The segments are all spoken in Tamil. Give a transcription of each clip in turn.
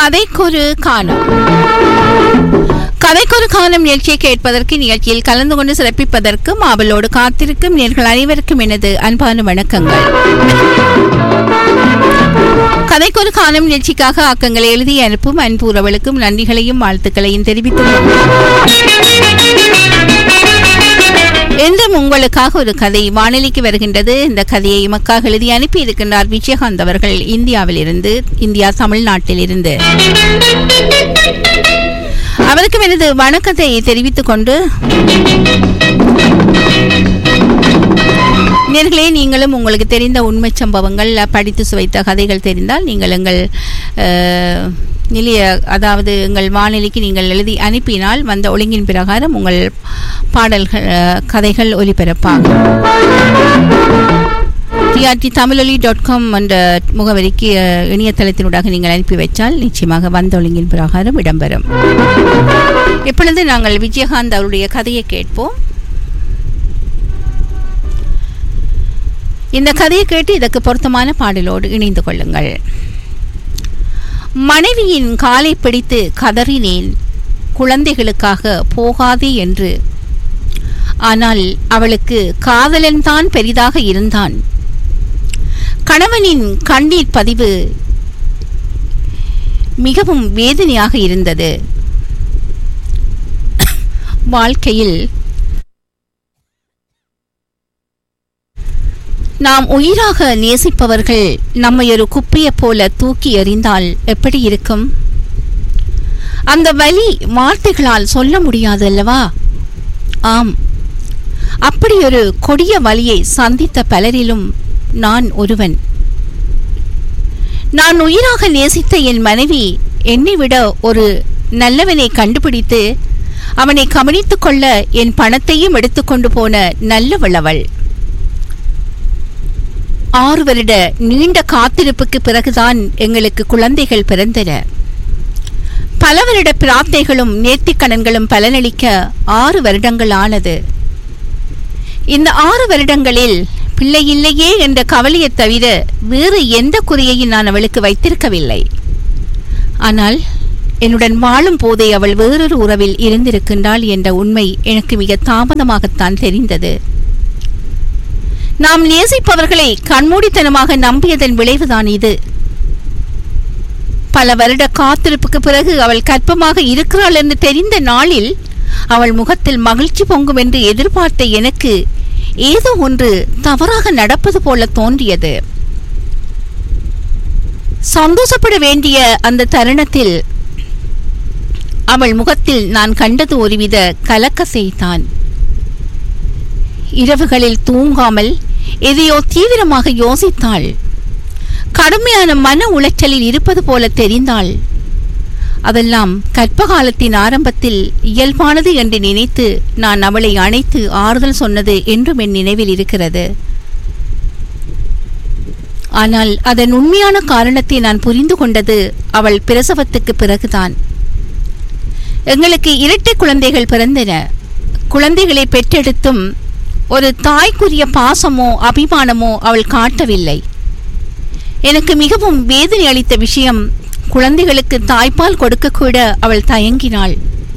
கதைக்கொரு காலம் கதைக்கொரு காலம் நிகழ்ச்சியை கேட்பதற்கு நிகழ்ச்சியில் கலந்து கொண்டு சிறப்பிப்பதற்கு ஆவலோடு காத்திருக்கும் நேர்கள் அனைவருக்கும் எனது அன்பான வணக்கங்கள் கதைக்கொரு காலம் நிகழ்ச்சிக்காக ஆக்கங்களை எழுதி அனுப்பும் அன்புறவளுக்கும் நன்றிகளையும் வாழ்த்துக்களையும் தெரிவித்துள்ளோம் என்றும் உங்களுக்காக ஒரு கதை வானொலிக்கு வருகின்றது இந்த கதையை எமக்காக எழுதி அனுப்பி இருக்கின்றார் விஜயகாந்த் அவர்கள் இந்தியாவில் இருந்து இந்தியா தமிழ்நாட்டில் இருந்து அவருக்கும் எனது வணக்கத்தை தெரிவித்துக் கொண்டு நேர்களே நீங்களும் உங்களுக்கு தெரிந்த உண்மை சம்பவங்கள் படித்து சுவைத்த கதைகள் தெரிந்தால் நீங்கள் எங்கள் அஹ், நிலைய அதாவது எங்கள் வானொலிக்கு நீங்கள் எழுதி அனுப்பினால் வந்த ஒழுங்கின் பிரகாரம் உங்கள் பாடல்கள் அஹ், கதைகள் ஒலிபரப்பாகும் டிஆர்டி தமிழொலி டாட் காம் என்ற முகவரிக்கு அஹ், இணையதளத்தினூடாக நீங்கள் அனுப்பி வைத்தால் நிச்சயமாக வந்த ஒழுங்கின் பிரகாரம் இடம்பெறும் இப்பொழுது நாங்கள் விஜயகாந்த் அவருடைய கதையை கேட்போம் இந்த கதையை கேட்டு இதற்கு பொருத்தமான பாடலோடு இணைந்து கொள்ளுங்கள் மனைவியின் காலை பிடித்து கதறினேன் குழந்தைகளுக்காக போகாதே என்று ஆனால் அவளுக்கு காதலன் தான் பெரிதாக இருந்தான் கணவனின் கண்ணீர் பதிவு மிகவும் வேதனையாக இருந்தது வாழ்க்கையில் நாம் உயிராக நேசிப்பவர்கள் நம்மை ஒரு குப்பையைப் போல தூக்கி எறிந்தால் எப்படி இருக்கும் அந்த வலி வார்த்தைகளால் சொல்ல முடியாது அல்லவா ஆம் அப்படி ஒரு கொடிய வலியை சந்தித்த பலரிலும் நான் ஒருவன் நான் உயிராக நேசித்த என் மனைவி என்னை விட ஒரு நல்லவனை கண்டுபிடித்து அவனை கவனித்துக் கொள்ள என் பணத்தையும் எடுத்துக்கொண்டு போன நல்லவள் அவள் ஆறு வருட நீண்ட காத்திருப்புக்கு பிறகுதான் எங்களுக்கு குழந்தைகள் பிறந்தன பல வருட பிரார்த்தைகளும் நேர்த்திக்கடன்களும் பலனளிக்க ஆறு வருடங்கள் ஆனது இந்த ஆறு வருடங்களில் பிள்ளை இல்லையே என்ற கவலையைத் தவிர வேறு எந்த குறையையும் நான் அவளுக்கு வைத்திருக்கவில்லை ஆனால் என்னுடன் வாழும் போதே அவள் வேறொரு உறவில் இருந்திருக்கின்றாள் என்ற உண்மை எனக்கு மிக தாமதமாகத்தான் தெரிந்தது நாம் நேசிப்பவர்களை கண்மூடித்தனமாக நம்பியதன் விளைவுதான் இது பல வருட காத்திருப்புக்கு பிறகு அவள் கற்பமாக இருக்கிறாள் என்று தெரிந்த நாளில் அவள் முகத்தில் மகிழ்ச்சி பொங்கும் என்று எதிர்பார்த்த எனக்கு ஏதோ ஒன்று தவறாக நடப்பது போல தோன்றியது சந்தோஷப்பட வேண்டிய அந்த தருணத்தில் அவள் முகத்தில் நான் கண்டது ஒருவித கலக்கசைத்தான் இரவுகளில் தூங்காமல் எதையோ தீவிரமாக யோசித்தாள் கடுமையான மன உளைச்சலில் இருப்பது போல தெரிந்தாள் அதெல்லாம் கற்பகாலத்தின் ஆரம்பத்தில் இயல்பானது என்று நினைத்து நான் அவளை அணைத்து ஆறுதல் சொன்னது என்றும் என் நினைவில் இருக்கிறது ஆனால் அதன் உண்மையான காரணத்தை நான் புரிந்து கொண்டது அவள் பிரசவத்துக்கு பிறகுதான் எங்களுக்கு இரட்டை குழந்தைகள் பிறந்தன குழந்தைகளை பெற்றெடுத்தும் ஒரு தாய்க்குரிய பாசமோ அபிமானமோ அவள் காட்டவில்லை எனக்கு மிகவும் வேதனை அளித்த விஷயம் குழந்தைகளுக்கு தாய்ப்பால் கொடுக்கக்கூட அவள் தயங்கினாள்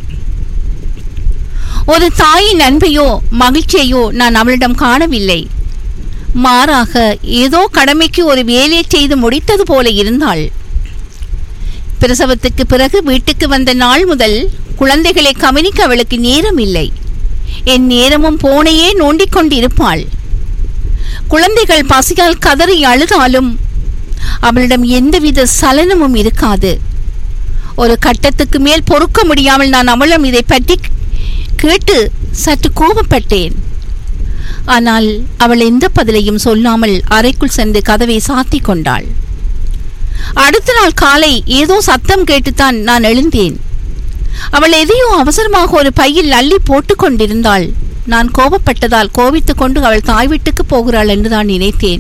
ஒரு தாயின் அன்பையோ மகிழ்ச்சியையோ நான் அவளிடம் காணவில்லை மாறாக ஏதோ கடமைக்கு ஒரு வேலையை செய்து முடித்தது போல இருந்தாள் பிரசவத்துக்கு பிறகு வீட்டுக்கு வந்த நாள் முதல் குழந்தைகளை கவனிக்க அவளுக்கு நேரம் இல்லை என் நேரமும் போனையே நோண்டிக் கொண்டிருப்பாள் குழந்தைகள் பசியால் கதறி அழுதாலும் அவளிடம் எந்தவித சலனமும் இருக்காது ஒரு கட்டத்துக்கு மேல் பொறுக்க முடியாமல் நான் அவளும் இதை பற்றி கேட்டு சற்று கோபப்பட்டேன் ஆனால் அவள் எந்த பதிலையும் சொல்லாமல் அறைக்குள் சென்று கதவை சாத்திக் கொண்டாள் அடுத்த நாள் காலை ஏதோ சத்தம் கேட்டுத்தான் நான் எழுந்தேன் அவள் எதையோ அவசரமாக ஒரு பையில் அள்ளி போட்டுக் கொண்டிருந்தாள் நான் கோபப்பட்டதால் கோபித்துக் கொண்டு அவள் தாய் வீட்டுக்கு போகிறாள் என்று தான் நினைத்தேன்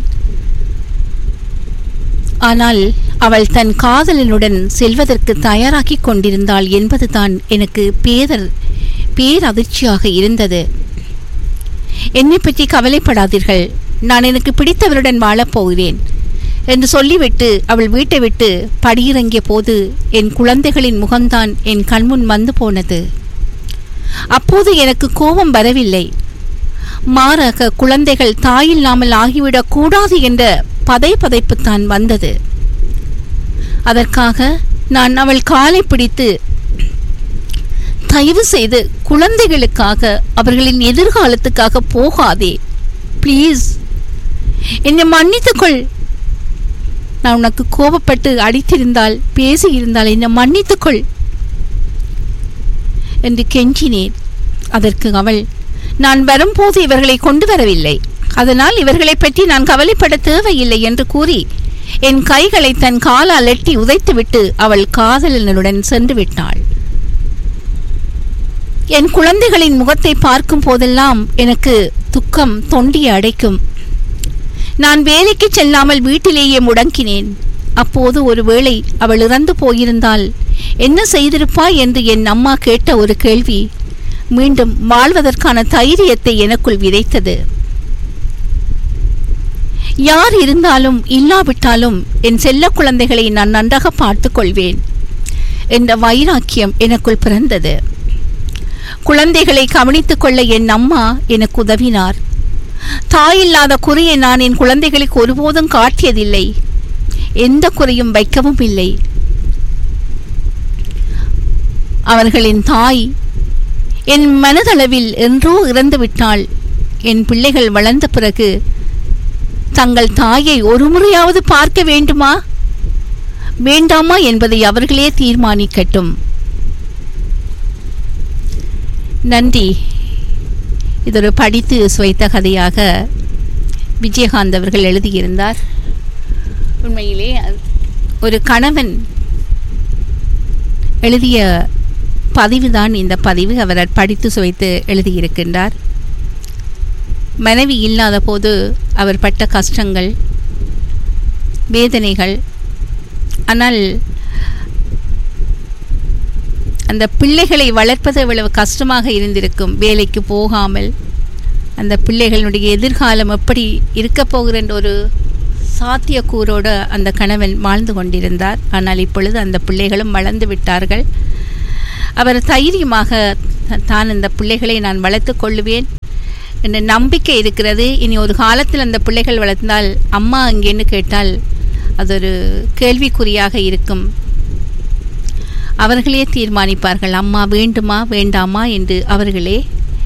ஆனால் அவள் தன் காதலனுடன் செல்வதற்கு தயாராகிக் கொண்டிருந்தாள் என்பதுதான் எனக்கு பேதர் பேரதிர்ச்சியாக இருந்தது என்னை பற்றி கவலைப்படாதீர்கள் நான் எனக்கு பிடித்தவருடன் வாழப் போகிறேன் என்று சொல்லிவிட்டு அவள் வீட்டை விட்டு படியிறங்கிய போது என் குழந்தைகளின் முகம்தான் என் கண்முன் வந்து போனது அப்போது எனக்கு கோபம் வரவில்லை மாறாக குழந்தைகள் தாயில்லாமல் ஆகிவிடக் கூடாது என்ற பதை பதைப்புத்தான் வந்தது அதற்காக நான் அவள் காலை பிடித்து தயவு செய்து குழந்தைகளுக்காக அவர்களின் எதிர்காலத்துக்காக போகாதே ப்ளீஸ் என்னை மன்னித்துக்கொள் நான் உனக்கு கோபப்பட்டு அடித்திருந்தால் பேசியிருந்தால் என்னை மன்னித்துக்கொள் என்று கெஞ்சினேன் அதற்கு அவள் நான் வரும்போது இவர்களை கொண்டு வரவில்லை அதனால் இவர்களை பற்றி நான் கவலைப்பட தேவையில்லை என்று கூறி என் கைகளை தன் காலால் எட்டி உதைத்துவிட்டு அவள் காதலனுடன் சென்று விட்டாள் என் குழந்தைகளின் முகத்தை பார்க்கும் போதெல்லாம் எனக்கு துக்கம் தொண்டியை அடைக்கும் நான் வேலைக்கு செல்லாமல் வீட்டிலேயே முடங்கினேன் அப்போது ஒருவேளை அவள் இறந்து போயிருந்தால் என்ன செய்திருப்பாய் என்று என் அம்மா கேட்ட ஒரு கேள்வி மீண்டும் வாழ்வதற்கான தைரியத்தை எனக்குள் விதைத்தது யார் இருந்தாலும் இல்லாவிட்டாலும் என் செல்ல குழந்தைகளை நான் நன்றாக பார்த்துக் கொள்வேன் என்ற வைராக்கியம் எனக்குள் பிறந்தது குழந்தைகளை கவனித்துக் கொள்ள என் அம்மா எனக்கு உதவினார் தாயில்லாத குறையை நான் என் குழந்தைகளுக்கு ஒருபோதும் காட்டியதில்லை எந்த குறையும் வைக்கவும் இல்லை அவர்களின் தாய் என் மனதளவில் என்றோ இறந்துவிட்டால் என் பிள்ளைகள் வளர்ந்த பிறகு தங்கள் தாயை ஒரு முறையாவது பார்க்க வேண்டுமா வேண்டாமா என்பதை அவர்களே தீர்மானிக்கட்டும் நன்றி இதொரு படித்து சுவைத்த கதையாக விஜயகாந்த் அவர்கள் எழுதியிருந்தார் உண்மையிலே அது ஒரு கணவன் எழுதிய பதிவுதான் இந்த பதிவு அவர் படித்து சுவைத்து எழுதியிருக்கின்றார் மனைவி இல்லாத போது அவர் பட்ட கஷ்டங்கள் வேதனைகள் ஆனால் அந்த பிள்ளைகளை வளர்ப்பது எவ்வளவு கஷ்டமாக இருந்திருக்கும் வேலைக்கு போகாமல் அந்த பிள்ளைகளுடைய எதிர்காலம் எப்படி இருக்க போகிற ஒரு சாத்தியக்கூறோடு அந்த கணவன் வாழ்ந்து கொண்டிருந்தார் ஆனால் இப்பொழுது அந்த பிள்ளைகளும் வளர்ந்து விட்டார்கள் அவர் தைரியமாக தான் அந்த பிள்ளைகளை நான் வளர்த்து கொள்ளுவேன் என்ற நம்பிக்கை இருக்கிறது இனி ஒரு காலத்தில் அந்த பிள்ளைகள் வளர்ந்தால் அம்மா அங்கேன்னு கேட்டால் அது ஒரு கேள்விக்குறியாக இருக்கும் அவர்களே தீர்மானிப்பார்கள் அம்மா வேண்டுமா வேண்டாமா என்று அவர்களே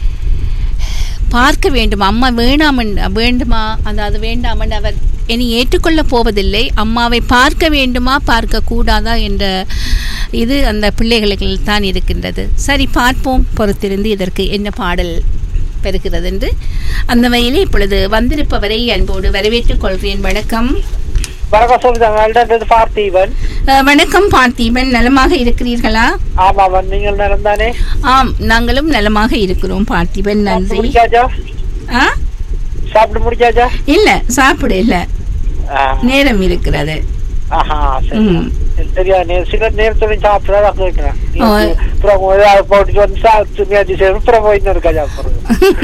பார்க்க வேண்டும் அம்மா வேணாமன் வேண்டுமா அதாவது வேண்டாமன் அவர் இனி ஏற்றுக்கொள்ளப் போவதில்லை அம்மாவை பார்க்க வேண்டுமா பார்க்க கூடாதா என்ற இது அந்த பிள்ளைகளுக்கு தான் இருக்கின்றது சரி பார்ப்போம் பொறுத்திருந்து இதற்கு என்ன பாடல் பெறுகிறது என்று அந்த வகையிலே இப்பொழுது வந்திருப்பவரை அன்போடு வரவேற்றுக் கொள்கிறேன் வணக்கம் வணக்கம் சொல்லுதாங்க பார்த்தீவன் அஹ், வணக்கம் பார்த்தீபன் நலமாக இருக்கிறீர்களா ஆமாவன் நீங்கள் நேரம் தானே ஆம் நாங்களும் நலமாக இருக்கிறோம் பார்த்திபன் நன்றி முடிச்சாச்சா ஆ சாப்பிட்டு முடிச்சாச்சா இல்ல சாப்பிட இல்ல ஆ, நேரம் இருக்கிறது ஆஹா சரி ம். சரியா நே சில நேரத்துல சாப்பிட்டதா கேட்டேன் ஓ. அப்புறம் ஏதாவது போட்டு வந்து சாப்பிட்டு மேட்சி செய்யணும் அப்புறம் போய் இன்னொரு கஜா போடுறது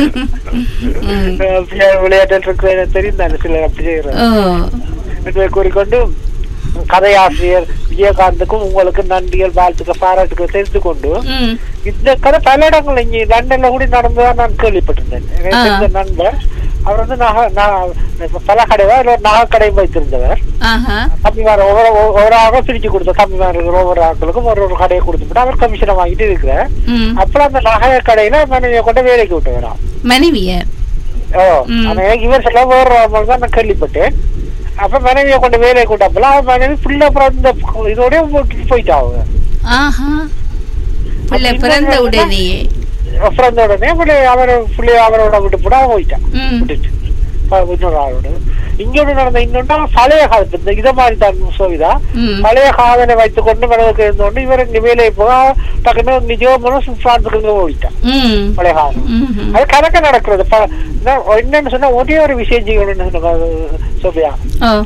ம். விளையாட்டு இருக்கு தெரியும் தானே சிலர் அப்படி செய்யறது ஓ என்று கூறிக்கொண்டு கதையாசிரியர் விஜயகாந்துக்கும் உங்களுக்கு நன்றிகள் வாழ்த்துக்கள் பாராட்டுகள் தெரிந்து கொண்டு ம் இந்த கதை பல இடங்கள் இங்க லண்டன்ல கூட நடந்ததா நான் கேள்விப்பட்டிருந்தேன் எனக்கு ஆ. தெரிஞ்ச நண்பர் அவர் வந்து நகை நான் பல கடைவா இல்லை நகை கடை வைத்திருந்தவர் ஆஹா கம்மிமார் ஒவ்வொரு ஒவ்வொரு ஆக பிரிச்சு கொடுத்த கம்மிமார் இருக்கிற ஒவ்வொரு ஆட்களுக்கும் ஒரு ஒரு கடையை கொடுத்துட்டு அவர் கமிஷனை வாங்கிட்டு இருக்கிறார் ம் அப்புறம் அந்த நகை கடையில மனைவியை கொண்டு வேலைக்கு விட்டு வரான் மனைவிய ஓ ம். ஆனா எனக்கு இவர் சொல்ல வேற தான் நான் கேள்விப்பட்டேன் அப்ப மனைவியை கொண்டு வேலையை கூட்டப்பல அவன் மனைவி பிள்ளை அப்புறம் இந்த இதோடய விட்டுட்டு போயிட்டா அவங்க ஆஹா பிள்ளை அப்ப பிறந்த இன்னொரு உடனேயே பிறந்த உடனே பிள்ளை அவரை பிள்ளை அவரோட விட்டு போட அவன் போயிட்டான் ம் விட்டுட்டு ப- இன்னொரு ஆளோட இங்கோடு நடந்த இன்னொன்னா பழைய காலத்து இந்த இதை மாதிரி தான் சோவிதா ம் பழைய காதலை வைத்துக் கொண்டு மனதுக்கு இருந்தோண்டு இவர் இங்க வேலையை போக டக்குன்னு நிஜமான பிரான்ஸுக்கு இங்க ஓடிட்டான் ம் பழைய காலம் ம்ஹும். அது கணக்க நடக்கிறது ப- நான் என்னன்னு சொன்னா ஒரே ஒரு விஷயம் செய்யணும்னு சொன்ன சோபியா ஓ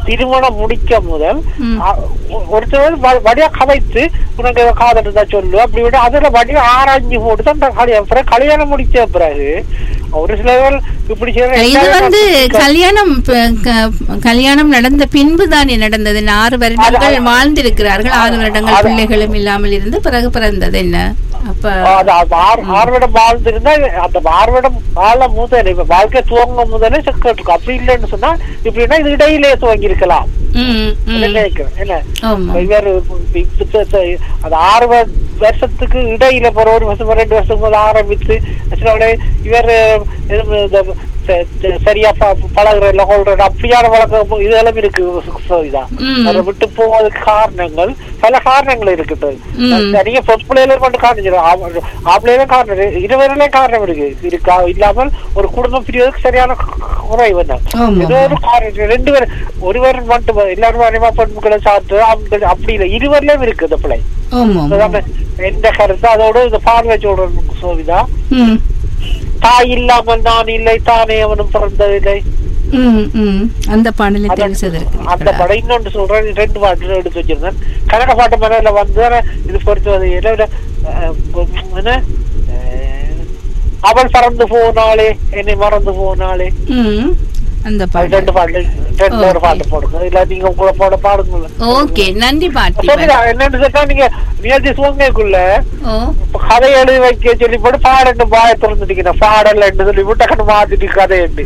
திருமணம் முடிக்க முதல் ம். அ- ஒ- ஒருத்தர் வ- வடியா கதைத்து உனக்கு ஏதோ காதல் இருந்தா சொல்லு அப்படி விட அதுல வடியா ஆராய்ஞ்சு போட்டு தான் அந்த கல்யாணம் பிறகு கல்யாணம் முடிச்ச பிறகு ஒரு சில பேர் இப்படி செய்யற இது வந்து கல்யாணம் ப- க- கல்யாணம் நடந்த பின்பு தானே நடந்தது இந்த ஆறு வருடங்கள் வாழ்ந்திருக்கிறார்கள் ஆறு வருடங்கள் அது- பிள்ளைகளும் இல்லாமல் இருந்து பிறகு பிறந்தது என்ன அப்ப அது அது ஆறு- ஆறுவிடம் வாழ்ந்திருந்தா அந்த ஆறுவிடம் வாழ முதல் இப்ப வாழ்க்கை துவங்க முதலே செக்கட்டு இருக்கும் அப்படி இல்லைன்னு சொன்னா இப்படின்னா இது இடையிலே துவங்கி இருக்கலாம் ம், ம். நினைக்கிறேன் என்ன ஆமா இவர் அது ஆறு வ- வருஷத்துக்கு இடையில போற ஒரு வருஷம் ரெண்டு வருஷம் போது ஆரம்பித்து சில இவர் எதுவும் இந்த ச- ச- சரியா ப- பழகுற இல்ல கொள்ற அப்படியான வழக்கம் இதெல்லாம் இருக்கு ச- இதா ம். அதை விட்டு போவதற்கு காரணங்கள் பல காரணங்கள் இருக்குது ம். நிறைய பொறுப்புலையில மட்டும் காரணம் ஆம்பளையில காரணம் இருக்கு. இருவரிலே காரணம் இருக்கு இருக்கா இல்லாமல் ஒரு குடும்பம் பிரிவதற்கு சரியான குறைவு தான் ஆமா. ஏதோ ஒரு காரணம் ரெண்டு பேர் ஒருவர் மட்டும் எல்லாரும் அறிவா பண்புகளை சாப்பிட்டு அவங்க அப்படி இல்லை இருவர்லயும் இருக்கு இந்த பிள்ளை ஆமா ஆமா. அதான் எந்த கருத்து அதோட இந்த பார்வை சொல்றேன் சோவிதா ம், தாய் இல்லாமல் நான் இல்லை தானே அவனும் பிறந்ததில்லை ம், ம். அந்த பாடலை அதான் தெரிவு செய்திருக்கிறீர்களா? அந்த படம் இன்னொன்று சொல்றேன் ரெண்டு பாட்டு எடுத்து வச்சிருந்தேன் கன்னட பாட்டு மேல வந்து ஆனா இது பொறுத்து என்ன என்ன அஹ், அவள் பறந்து போனாளே என்னை மறந்து போனாளே ம். அந்த அது பாடல் ரெண்டு பாட்டு ரெண்டு ஒரு Okay. பாட்டு போடுங்க இல்ல நீங்க உங்களை போட பாடுங்க ஓகே நன்றி பார்த்திபன் சொல்லுங்க என்னன்னு சொன்னா நீங்க நிகழ்ச்சி சுவங்கைக்குள்ள ஓ கதை எழுதி வைக்க சொல்லி போட்டு பாடன்னு பாய திறந்துட்டீங்க பாடல சொல்லி போட்டு டக்குனு மாத்திட்டு கதை எண்டு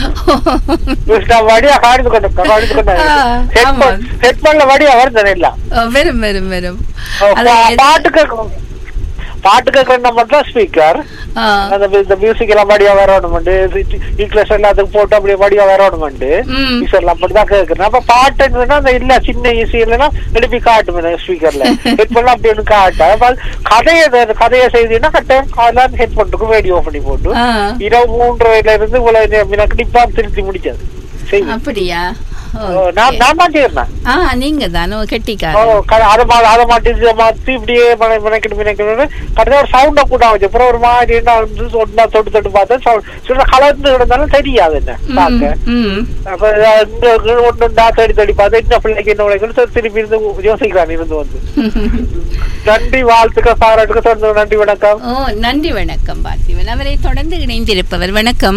வடியா காணித்து கொண்டு காணித்து கொண்டு ஆ, ஆமா. ஹெட்போன்ல வடியா வருது இல்ல ஓ, வரும் வரும் வரும் ஓ, அது பா- எது- பாட்டு கேட்கும் பாட்டு கேட்கற மட்டும் தான் ஸ்பீக்கர் ஆ, அந்த இந்த மியூசிக் எல்லாம் வடியா வரணும்ண்டு இங்கிலீஷ் எல்லாத்துக்கும் போட்டு அப்படியே வடியா வரணும்ண்டு ம். எல்லாம் அப்படிதான் கேட்கறேன் அப்ப பாட்டுன்னா அந்த இல்ல சின்ன ஈஸி இல்லைன்னா எழுப்பி காட்டுமே ஸ்பீக்கர்ல ஹெட்போன்ல அப்படி ஒண்ணு காட்ட அப்ப அது கதையை அந்த கதையை செய்தீங்கன்னா கட்டாயம் காலையில் ஹெட்போனுக்கு ரேடியோ பண்ணி போட்டு ஆ. இரவு மூன்றரைல இருந்து இவ்வளவு எனக்கு கண்டிப்பா திருத்தி முடிச்சது சரி அப்படியா ஓ, ஓ, நான் நான் தான் செய்யறேன் ஆ நீங்க தானோ ஓ, கெட்டிக்காரன் க- அதை மா- அதை மாட்டி இதை மாத்தி இப்படியே மனை- மினைக்கிட்டு மினைக்கணும்னு கடைசியா ஒரு சவுண்ட கூட வச்சு அப்புறம் ஒரு மாதிரி என்ன வந்து ஒண்ணா தொட்டு தொட்டு பார்த்தேன் சவுண்ட் சில கலந்து கிடந்தாலும் தெரியாது என்ன பார்க்க ம் அப்ப இந்த ஒண்ணுண்டா தேடி தேடி பார்த்து இந்த பிள்ளைக்கு என்ன உழைக்கணும் திருப்பி இருந்து யோசிக்கிறான் இருந்து வந்து நன்றி வாழ்த்துக்கள் பாராட்டுக்கு தொடர்ந்து நன்றி வணக்கம் ஓ நன்றி வணக்கம் பார்த்திபன் அவரை தொடர்ந்து இணைந்திருப்பவர் வணக்கம்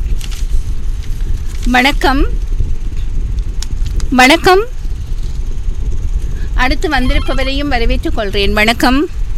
வணக்கம் வணக்கம் அடுத்து வந்திருப்பவரையும் வரவேற்றுக் கொள்கிறேன் வணக்கம்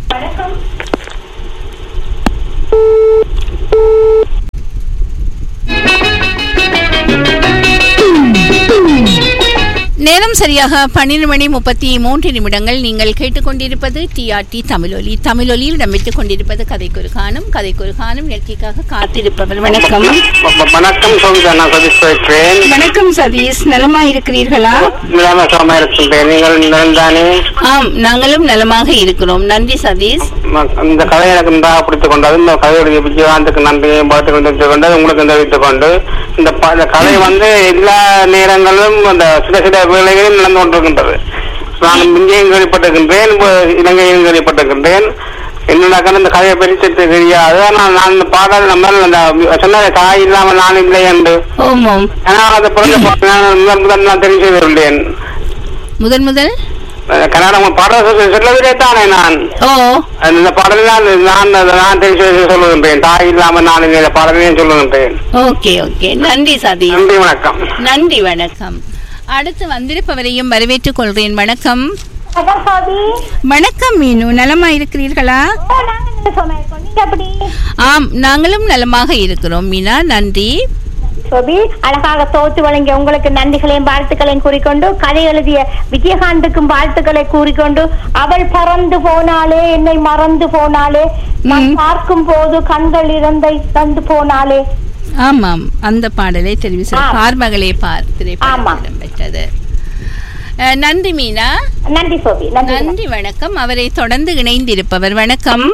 நேரம் சரியாக பன்னிரண்டு மணி முப்பத்தி மூன்று நிமிடங்கள் நீங்கள் கேட்டுக்கொண்டிருப்பது டிஆர்டி தமிழொலி தமிழொலியில் இடம்பெற்றுக் கொண்டிருப்பது கதைக்கொரு காணும் கதைக்கொரு காணும் நிகழ்ச்சிக்காக காத்திருப்பவர் வணக்கம் வ- வணக்கம் சோவிதா நான் சதீஷ் பேசுகிறேன் வணக்கம் சதீஷ் நலமா இருக்கிறீர்களா நிலைமசமா இருக்கின்றேன் நீங்கள் நலன்தானே ஆம் நாங்களும் நலமாக இருக்கிறோம் நன்றி சதீஷ் ம- இந்த கதை எனக்கு நன்றாக பிடித்துக் கொண்டது இந்த கதையுடைய விஜயகாந்துக்கு நன்றியை பார்த்து தெரிவித்துக் கொண்டது உங்களுக்கு தெரிவித்துக் கொண்டு இந்த ப- இந்த கதை வந்து எல்லா நேரங்களிலும் அந்த சில சில வேலைகளில் நடந்து கொண்டிருக்கின்றது நான் இங்கேயும் கேள்விப்பட்டிருக்கின்றேன் இப்ப இலங்கையிலும் கேள்விப்பட்டிருக்கின்றேன் என்னடாக்க இந்த கதையை பற்றி சற்று தெரியாது ஆனால் நான் இந்த பாடல் நம்ம அந்த சொன்ன தாய் இல்லாமல் நான் இல்லை என்று ஓமோம் ஏன்னா அதை பிறந்த பா- நான் முதன் முதல் நான் தெரிவு செய்துள்ளேன் முதன் முதல் கன்னடம் பாடல் சொல்ல- சொல்லவில்லை தானே நான் ஓ அந்த பாடலில் நான் நான் நான் தெரிவு செய்து சொல்லுகின்றேன் தாய் இல்லாமல் நான் இந்த பாடலையும் சொல்லுகின்றேன் ஓகே ஓகே நன்றி சதீஷ் நன்றி வணக்கம் நன்றி வணக்கம் அடுத்து வந்திருப்பவரையும் வரவேற்றுக் கொள்கிறேன் வணக்கம் வணக்கம் சாதி வணக்கம் மீனு நலமா இருக்கிறீர்களா ஓ நாங்க நல்ல சும்மா இருக்கோம் நீங்க எப்படி ஆம் நாங்களும் நலமாக இருக்கிறோம் மீனா நன்றி சோபி அழகாக தோத்து வழங்கிய உங்களுக்கு நன்றிகளையும் வாழ்த்துக்களையும் கூறிக்கொண்டு கதை எழுதிய விஜயகாந்துக்கும் வாழ்த்துக்களை கூறிக்கொண்டு அவள் பறந்து போனாலே என்னை மறந்து போனாலே நான் ம். பார்க்கும் போது கண்கள் இறந்தை தந்து போனாலே ஆமாம் அந்த பாடலை தெரிவு செய்ய ஆம். பார்மகளே பார் ஆமா. திரைப்படம் இடம்பெற்றது அஹ், நன்றி மீனா நன்றி சோபி நன்றி நன்றி வணக்கம் அவரை தொடர்ந்து இணைந்திருப்பவர் வணக்கம்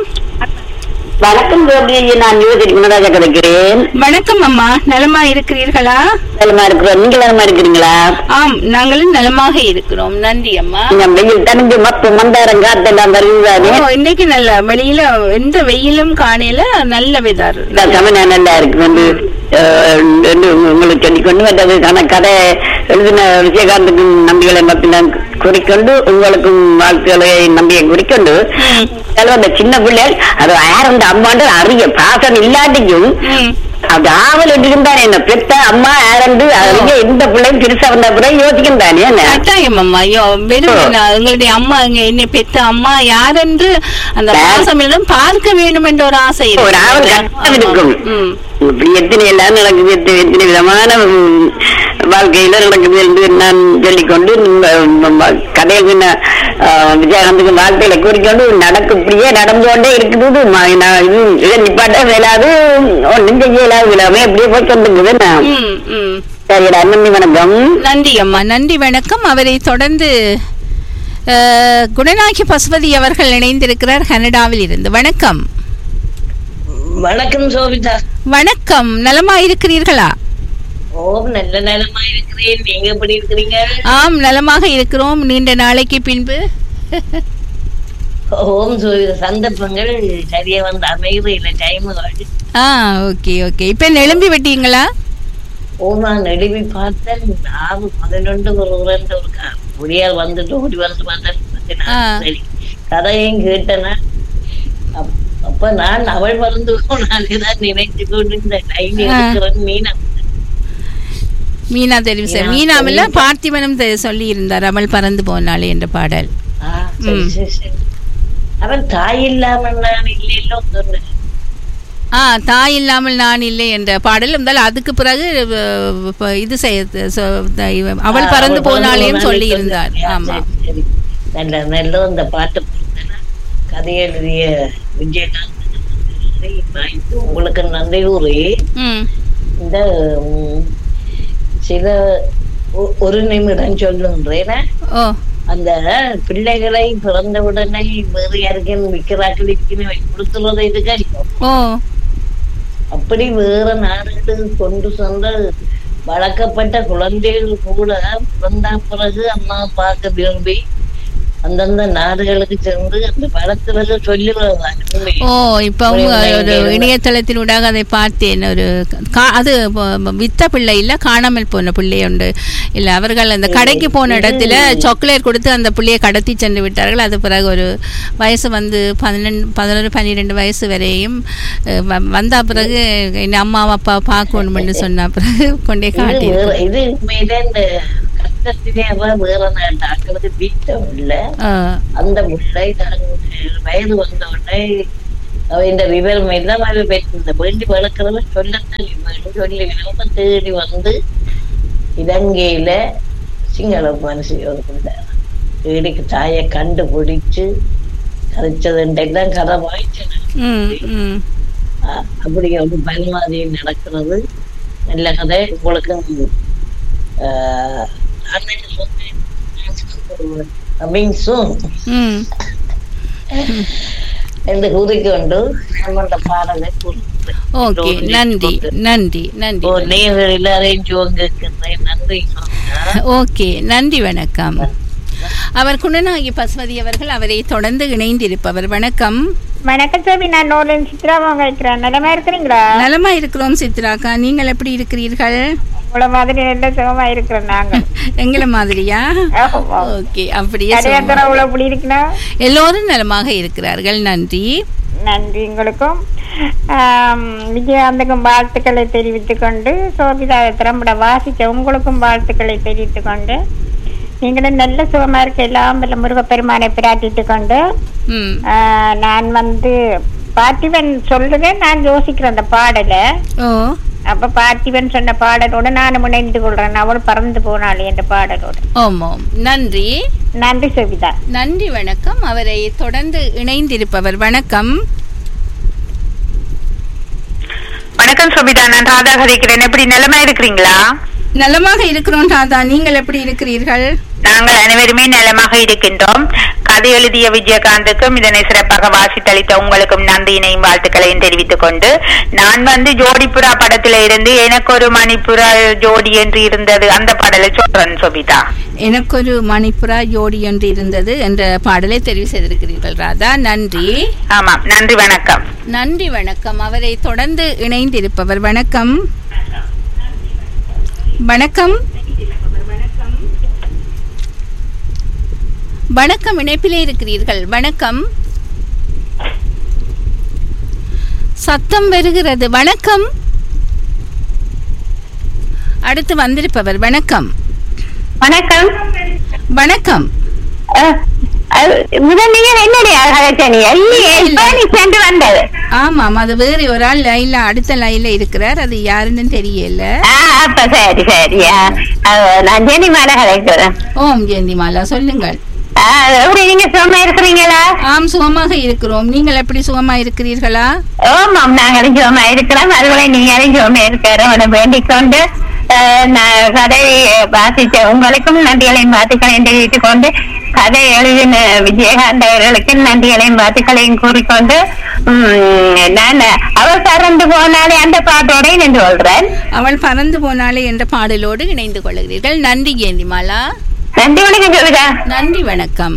வணக்கம் கோபி நான் யுவதி குணராஜா கிடைக்கிறேன் வணக்கம் அம்மா நலமா இருக்கிறீர்களா நலமா இருக்கிறோம் நீங்க நலமா இருக்கிறீங்களா ஆம் நாங்களும் நலமாக இருக்கிறோம் நன்றி அம்மா நீங்க வெயில் தனிஞ்சு மப்பு மந்தாரம் காத்தெல்லாம் வருவதானே ஓ, இன்னைக்கு நல்ல வெளியில எந்த வெயிலும் காணையில நல்ல வெதர் தமிழ் நல்லா இருக்கு வந்து அஹ், என்று உங்களுக்கு சொல்லிக்கொண்டு மற்றதுக்கான கதை எழுதின விஜயகாந்துக்கு நம்பிகளை மத்தின குறிக்கொண்டு உங்களுக்கும் வாழ்த்துக்களை நம்பியை குறிக்கொண்டு அதுல அந்த சின்ன பிள்ளைகள் அது யார் அந்த அம்மாண்டு அறிய பாசம் இல்லாட்டிக்கும் அது ஆவல் இருந்தானே என்ன பெத்த அம்மா யாரண்டு அறிய எந்த பிள்ளையும் பெருசா வந்த பிறகு யோசிக்கும் தானே என்ன கட்டாயம் அம்மா ஐயோ வெறும் நான் எங்களுடைய அம்மா எங்க என்னை பெத்த அம்மா யாரென்று அந்த பாசமிடம் பார்க்க வேண்டும் என்ற ஒரு ஆசை இருக்கு. ஒரு ஆவல் கஷ்டம் இருக்கும் ம். இப்படி எத்தனை எல்லாம் நடக்குது எத்தனை எத்தனை விதமான ம், வாழ்க்கையில நடக்குது என்று நான் சொல்லிக்கொண்டு கதைக்கு விஜயகாந்துக்கு வாழ்க்கையில கூறிக்கொண்டு நடக்கும் இப்படியே நடந்து கொண்டே இருக்குது ம- நான் இது இதை நிப்பாட்ட வேலாது ஒன்றும் செய்ய இயலாது இல்லாம இப்படியே போய் கொண்டிருக்குது நான் ம், ம். சரிடா நன்றி வணக்கம் நன்றி அம்மா நன்றி வணக்கம் அவரை தொடர்ந்து அஹ், குணநாயகி பசுபதி அவர்கள் இணைந்திருக்கிறார் கனடாவில் இருந்து வணக்கம் வணக்கம் சோபிதா வணக்கம் நலமா இருக்கிறீர்களா ஓம் நல்ல நலமா இருக்கிறேன் நீங்க எப்படி இருக்கிறீங்க ஆம் நலமாக இருக்கிறோம் நீண்ட நாளைக்கு பின்பு ஓம் சோபிதா சந்தர்ப்பங்கள் சரியா வந்து அமைகிறது இல்ல டைம் ஆ ஓகே ஓகே இப்போ எழும்பி விட்டீங்களா ஓமா நெடுவி பார்த்தேன் ஆறு பதினொன்று ஒரு இரண்டு ஒரு கா- முடியால் வந்துட்டு ஓடி வந்து பார்த்தேன் ஆ. சரி கதையும் கேட்டேனா அப்- அப்ப நான் அவள் மறந்து நான் தான் நினைச்சு கொண்டு இந்த லைன் ஆ. இருக்கிறேன் மீனா மீனா தெரிவு சார் மீனா மீனாவில் தெரிவு. பார்த்திபனும் தெ- சொல்லி இருந்தார் அவள் பறந்து போனாளே என்ற பாடல் ஆ, சரி, ம். சரி, சரி. அவன் தாய் இல்லாமல் நான் இல்லையோ சொன்னேன் ஆ தாய் இல்லாமல் நான் இல்லை என்ற பாடல் இருந்தால் அதுக்கு பிறகு அஹ், ப- இது செய்ய சொ- த- இவ- அவள் ஆ, பறந்து அவள் போனாலேயும் பறந்து சொல்லி போனாலே இருந்தார் சொன்னார். ஆமா சரி, சரி. நல்ல நல்ல அந்த பாட்டு பார்த்தேன்னா கதை எழுதிய விஜயகாந்த் வாய்ப்பு உங்களுக்கு நன்றி கூறி ம் இந்த ம், சில ஒ- ஒரு நிமிடம் சொல்லுன்றேன் ஓ அந்த பிள்ளைகளை பிறந்தவுடனே வேறு யாருக்கும் விற்கிறாக்கள் விற்கணும் கொடுத்துறது இதுக்கா ஓ அப்படி வேற நாடுகளுக்கு கொண்டு சென்ற வளர்க்கப்பட்ட குழந்தைகள் கூட பிறந்த பிறகு அம்மா பார்க்க விரும்பி அந்தந்த நாடுகளுக்கு சென்று அந்த படத்துல சொல்லுவாங்க ஓ இப்போ ஒரு இணையதளத்தினூடாக அதை பார்த்தேன் ஒரு கா- அது ப- வித்த பிள்ளை இல்ல காணாமல் போன பிள்ளை உண்டு இல்ல அவர்கள் அந்த கடைக்கு போன இடத்துல சாக்லேட் கொடுத்து அந்த பிள்ளையை கடத்தி சென்று விட்டார்கள் அது பிறகு ஒரு வயசு வந்து பதினெண்டு பதினொரு பன்னிரெண்டு வயசு வரையும் அஹ், வ- வந்த பிறகு என் அம்மா அப்பா பார்க்கணும்னு சொன்ன பிறகு கொண்டே இது காட்டி வேற இது உண்மையிலே இந்த கஷ்டத்திலே அவ வேற நாட்டு ஆக்களுக்கு வீட்டம் இல்ல அந்த பிள்ளை தன் வயது வந்த உடனே அவ இந்த விவரம் எல்லாம் அவ பெற்று வேண்டி வளர்க்கிறவ சொல்லத்தான் வேணும் சொல்லி விளம்ப தேடி வந்து இலங்கையில சிங்கள மனசு ஒரு பிள்ளை தேடிக்கு தாயை கண்டுபிடிச்சு கதைச்சதுன்றெல்லாம் கதை வாய்ச்சேன் ம் ம் அ- அப்படி ஒரு பயமாதி நடக்கிறது நல்ல கதை உங்களுக்கு ஆஹ், நான் என்ன சொன்னேன்? coming soon ம் என்று கூறிக்கொண்டு நம்மளோட பாடலை கூறுகிறேன். ஓகே நன்றி நன்றி நன்றி ஓ நேர்கள் எல்லாரையும் ஜோங்கிருக்கிறேன் நன்றி சொன்னா ஓகே நன்றி வணக்கம் அவர் குணநாயகி பசுபதி அவர்கள் அவரை தொடர்ந்து இணைந்திருப்பவர் வணக்கம் வணக்கம் சோபி நான் நோலன் சித்ராவாங்க இருக்கிறேன் நிலமா இருக்கிறீங்களா நலமா இருக்கிறோம் சித்ராக்கா நீங்கள் எப்படி இருக்கிறீர்கள் உங்கள மாதிரி நல்ல சுகமா இருக்கிறோம் நாங்க எங்களை மாதிரியா ஆமா. ஓகே அப்படியே நிறைய சொல்லுங்க. தடவை உள்ள எப்படி இருக்கணும் எல்லோரும் நலமாக இருக்கிறார்கள் நன்றி நன்றி உங்களுக்கும் ஆம், விஜயகாந்துக்கும் வாழ்த்துக்களை தெரிவித்துக் கொண்டு சோபிதா திறம்பட வாசிக்க உங்களுக்கும் வாழ்த்துக்களை தெரிவித்துக் கொண்டு நீங்களும் நல்ல சுகமா இருக்க எல்லாம் வல்ல முருகப்பெருமானை பிரார்த்தித்துக் கொண்டு ம் ஆ, நான் வந்து பார்த்திபன் சொல்றேன் நான் யோசிக்கிறேன் அந்த பாடலை ஓ அப்ப பார்த்திபன் சொன்ன பாடலோட நான் இணைந்து கொள்றேன் அவள் பறந்து போனாள் என்ற பாடலோட ஓமோம் நன்றி நன்றி சபிதா நன்றி வணக்கம் அவரை தொடர்ந்து இணைந்திருப்பவர் வணக்கம் வணக்கம் சுபிதா நான் ராதா கதைக்கிறேன் எப்படி நிலைமை இருக்கிறீங்களா நலமாக இருக்கிறோம் ராதா நீங்கள் எப்படி இருக்கிறீர்கள் நாங்கள் அனைவருமே நலமாக இருக்கின்றோம் கதை எழுதிய விஜயகாந்துக்கும் இதனை சிறப்பாக வாசித்தளித்த உங்களுக்கும் நன்றியினையும் வாழ்த்துக்களையும் தெரிவித்துக் கொண்டு நான் வந்து ஜோடிப்புறா படத்தில இருந்து எனக்கு ஒரு மணிப்புறா ஜோடி என்று இருந்தது அந்த பாடலை சொல்றேன் சுபிதா எனக்கொரு மணிப்புரா ஜோடி ஒன்று இருந்தது என்ற பாடலை தெரிவு செய்திருக்கிறீர்கள் ராதா நன்றி ஆமாம் நன்றி வணக்கம் நன்றி வணக்கம் அவரை தொடர்ந்து இணைந்திருப்பவர் வணக்கம் வணக்கம் வணக்கம் இணைப்பிலே இருக்கிறீர்கள் வணக்கம் சத்தம் வருகிறது வணக்கம் அடுத்து வந்திருப்பவர் வணக்கம் வணக்கம் வணக்கம் முதல் நீங்கள் என்னுடைய அழகச்சனியா இல்லையே இப்ப நீ சென்று வந்தது ஆமாம் அது வேறு ஒரு ஆள் லைன்ல அடுத்த லைன்ல இருக்கிறார் அது யாருன்னு தெரியல ஆ, அப்ப சரி சரியா நான் ஜெனி மேல கலைக்கிறேன் ஓம் ஜெயந்திமாலா சொல்லுங்கள் எப்படி நீங்க சும்மா இருக்கிறீங்களா ஆம் சுகமாக இருக்கிறோம் நீங்கள் எப்படி சுகமா இருக்கிறீர்களா ஓமாம் நாங்களும் சும்மா இருக்கிறோம் அதுபோல நீங்களும் சும்மா இருக்கிறோம் வேண்டிக் கொண்டு அஹ், நான் கதை வாசிச்ச உங்களுக்கும் நன்றிகளையும் வாழ்த்துக்களையும் தெரிவித்துக் கொண்டு கதை எழுதின விஜயகாந்த் அவர்களுக்கு நன்றிகளையும் வாழ்த்துக்களையும் கூறிக்கொண்டு உம், நான் அவர் பறந்து போனாலே அந்த பாட்டோட நின்று சொல்றேன் அவள் பறந்து போனாலே என்ற பாடலோடு இணைந்து கொள்கிறீர்கள் நன்றி ஜெயந்திமாலா நன்றி வணக்கம் சொல்லுதா நன்றி வணக்கம்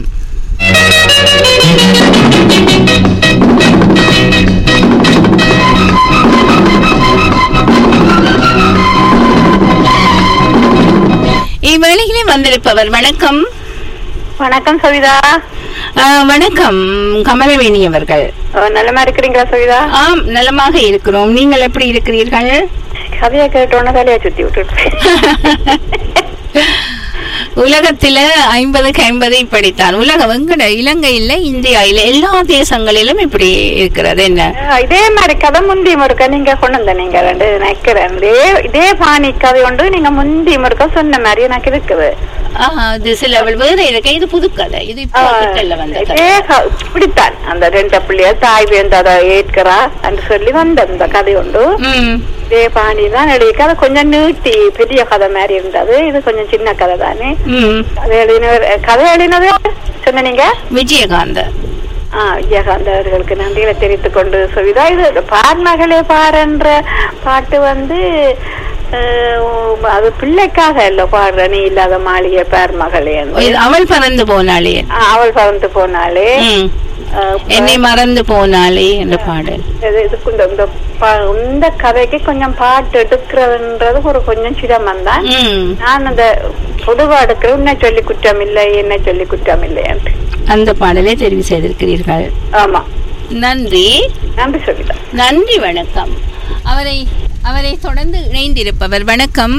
இவ்வேளையிலே வந்திருப்பவர் வணக்கம் வணக்கம் சவிதா ஆ, வணக்கம் கமலவேணி அவர்கள் நல்லமா இருக்கிறீங்களா சவிதா ஆம் நலமாக இருக்கிறோம் நீங்கள் எப்படி இருக்கிறீர்கள் கதையை கேட்டோன்னு தலையை சுத்தி விட்டுட்டு உலகத்தில ஐம்பதுக்கு ஐம்பது இப்படித்தான் உலகம் எங்கட இலங்கையில இந்தியாவில எல்லா தேசங்களிலும் இப்படி இருக்கிறது என்ன ஆ, இதே மாதிரி கதை முந்தி முறுக்க நீங்க கொண்டு வந்த நீங்க ரெண்டு நினைக்கிறேன் இதே இதே பாணி கதை ஒன்று நீங்க முந்தி முறுக்க சொன்ன மாதிரி எனக்கு இருக்குது ஆஹா, இது சில வேற இருக்கு இது புது கதை இது இப்போ கிட்டல வந்த கதை இதே க- இப்படித்தான் அந்த ரெண்டு பிள்ளைய தாய் வேந்து அதை ஏற்கிறா என்று சொல்லி வந்த இந்த கதை உண்டு ம் இதே பாணி தான் எழுதிக்க அது கொஞ்சம் நீட்டி பெரிய கதை மாதிரி இருந்தது இது கொஞ்சம் சின்ன கதை தானே ம் கதை எழுதினவர் கதை எழுதினது சொன்ன நீங்க விஜயகாந்த் ஆ, விஜயகாந்த் அவர்களுக்கு நன்றிகளை தெரிவித்துக் கொண்டு சுவிதா இது பார் மகளே பாருன்ற பாட்டு வந்து அஹ், அது பிள்ளைக்காக இல்ல பாடுற நீ இல்லாத மாளிகை பார் மகளே இது அவள் பறந்து போனாளே ஆ, அவள் பறந்து போனாலே ம். அஹ், என்னை மறந்து போனாளே என்ற பாடல் இது இதுக்கு இந்த இந்த பா- இந்த கதைக்கு கொஞ்சம் பாட்டு எடுக்கிறதுன்றது ஒரு கொஞ்சம் சிரமம் தான் ம். நான் அந்த பொதுவா எடுக்கிற உன்னை சொல்லி குற்றம் இல்லை என்ன சொல்லி குற்றம் இல்லை என்று அந்த பாடலை தெரிவு செய்திருக்கிறீர்கள் ஆமா நன்றி நன்றி சொல்லிட்டேன் நன்றி வணக்கம் அவரை அவரை தொடர்ந்து இணைந்திருப்பவர் வணக்கம்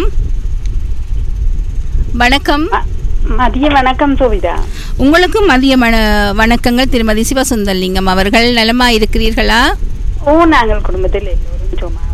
வணக்கம் மதிய வணக்கம் சுவிதா உங்களுக்கும் மதிய மண வணக்கங்கள் திருமதி சிவசுந்தரலிங்கம் அவர்கள் நலமா இருக்கிறீர்களா ஓ நாங்கள் குடும்பத்தில் எல்லோரும் சும்மா